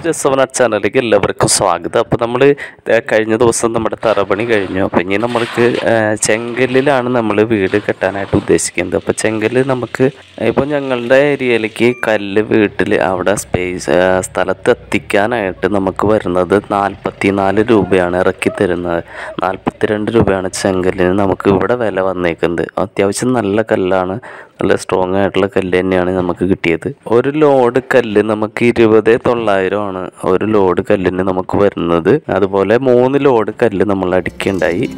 രസവന ചാനലിലേക്ക് എല്ലാവർക്കും സ്വാഗതം അപ്പോൾ നമ്മൾ കഴിഞ്ഞ ദിവസം നമ്മുടെ തറപണി കഴിഞ്ഞു അപ്പോൾ ഇനി നമ്മൾക്ക് ആ, ചെങ്കല്ലിലാണ് നമ്മൾ വീട് കെട്ടാനായിട്ട് ഉദ്ദേശിക്കുന്നത് അപ്പോൾ ചെങ്കല്ല് നമുക്ക് ഇപ്പോൾ ഞങ്ങളുടെ ഏരിയയിലേക്ക് കല്ല് വീട്ടിൽ അവിടെ സ്പേസ് സ്ഥലത്ത് എത്തിക്കാനായിട്ട് നമുക്ക് വരുന്നത് നാൽപ്പത്തി നാല് രൂപയാണ് ഇറക്കി തരുന്നത് നാൽപ്പത്തിരണ്ട് രൂപയാണ് ചെങ്കല്ലിന് നമുക്ക് ഇവിടെ വില വന്നേക്കുന്നത് അത്യാവശ്യം നല്ല കല്ലാണ് നല്ല സ്ട്രോങ് ആയിട്ടുള്ള കല്ല് തന്നെയാണ് നമുക്ക് കിട്ടിയത് ഒരു ലോഡ് കല്ല് നമുക്ക് ഇരുപത് തൊള്ളായിരമാണ് ഒരു ലോഡ് കല്ലിന് നമുക്ക് വരുന്നത് അതുപോലെ മൂന്ന് ലോഡ് കല്ല് നമ്മൾ അടിക്കുകയുണ്ടായി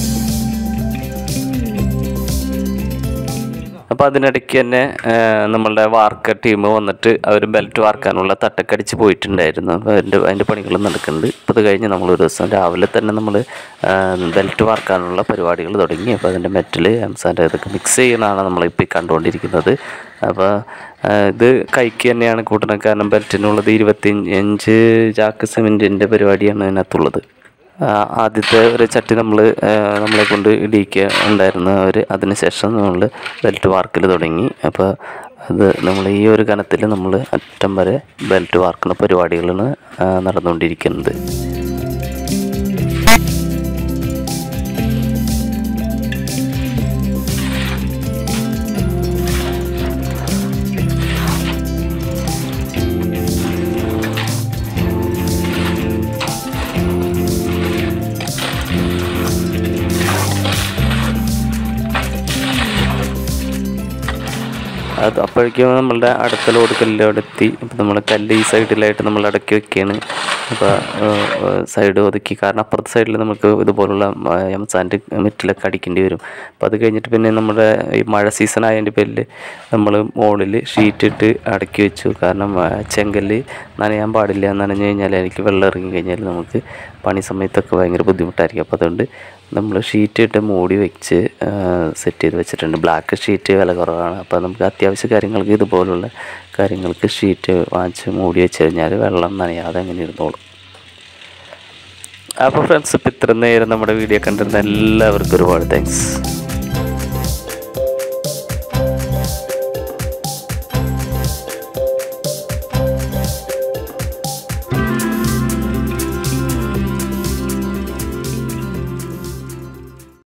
അപ്പോൾ അതിനിടയ്ക്ക് തന്നെ ആ, നമ്മളുടെ വാർക്ക ടീം വന്നിട്ട് അവർ ബെൽറ്റ് വാർക്കാനുള്ള തട്ടൊക്കെ അടിച്ച് പോയിട്ടുണ്ടായിരുന്നു അപ്പോൾ അതിൻ്റെ അതിൻ്റെ പണികൾ നടക്കുന്നുണ്ട് അപ്പോൾ അത് കഴിഞ്ഞ് നമ്മൾ ഒരു ദിവസം രാവിലെ തന്നെ നമ്മൾ ബെൽറ്റ് വാർക്കാനുള്ള പരിപാടികൾ തുടങ്ങി അപ്പോൾ അതിൻ്റെ മെറ്റൽ എംസാൻ്റെ ഇതൊക്കെ മിക്സ് ചെയ്യുന്നതാണ് നമ്മളിപ്പോൾ ഈ കണ്ടുകൊണ്ടിരിക്കുന്നത് അപ്പോൾ ആ, ഇത് കൈക്ക് തന്നെയാണ് കൂട്ടണം കാരണം ബെൽറ്റിനുള്ളത് ഇരുപത്തി അഞ്ച് ചാക്ക് സിമെൻറ്റിൻ്റെ പരിപാടിയാണ് അതിനകത്തുള്ളത് ആ, ആദ്യത്തെ ഒരു ചട്ടി നമ്മൾ നമ്മളെ കൊണ്ട് ഇടിക്കുക ഉണ്ടായിരുന്നു അവർ അതിനുശേഷം നമ്മൾ ബെൽറ്റ് വാർക്കൽ തുടങ്ങി അപ്പോൾ അത് നമ്മൾ ഈ ഒരു കനത്തിൽ നമ്മൾ അറ്റം വരെ ബെൽറ്റ് വാർക്കുന്ന പരിപാടികളാണ് ആ, നടന്നുകൊണ്ടിരിക്കുന്നത് അത് അപ്പോഴേക്കും നമ്മളുടെ അടുത്ത ലോഡ് കല്ല് അവിടെ എത്തി അപ്പോൾ നമ്മൾ കല്ല് ഈ സൈഡിലായിട്ട് നമ്മൾ അടക്കി വെക്കുകയാണ് അപ്പോൾ സൈഡ് ഒതുക്കി കാരണം അപ്പുറത്തെ സൈഡിൽ നമുക്ക് ഇതുപോലുള്ള എംസാൻഡ് മെറ്റിലൊക്കെ അടിക്കേണ്ടി വരും അപ്പോൾ അത് കഴിഞ്ഞിട്ട് പിന്നെ നമ്മുടെ ഈ മഴ സീസൺ ആയതിൻ്റെ പേരിൽ നമ്മൾ മുകളിൽ ഷീറ്റ് ഇട്ട് അടക്കി വെച്ചു കാരണം ആ, ചെങ്കല്ല് നനയാൻ പാടില്ല നനഞ്ഞു കഴിഞ്ഞാൽ എനിക്ക് വെള്ളം ഇറങ്ങി കഴിഞ്ഞാൽ നമുക്ക് പണി സമയത്തൊക്കെ ഭയങ്കര ബുദ്ധിമുട്ടായിരിക്കും അപ്പോൾ അതുകൊണ്ട് നമ്മൾ ഷീറ്റ് ഇട്ട് മൂടി വെച്ച് സെറ്റ് ചെയ്ത് വെച്ചിട്ടുണ്ട് ബ്ലാക്ക് ഷീറ്റ് വില കുറവാണ് അപ്പോൾ നമുക്ക് അത്യാവശ്യ കാര്യങ്ങൾക്ക് ഇതുപോലുള്ള കാര്യങ്ങൾക്ക് ഷീറ്റ് വാങ്ങിച്ച് മൂടി വെച്ച് കഴിഞ്ഞാൽ വെള്ളം നനയാതെ അങ്ങനെ ഇരുന്നോളും അപ്പോൾ ഫ്രണ്ട്സ് ഇപ്പോൾ ഇത്ര നേരം നമ്മുടെ വീഡിയോ കണ്ടിരുന്ന എല്ലാവർക്കും ഒരുപാട് താങ്ക്സ്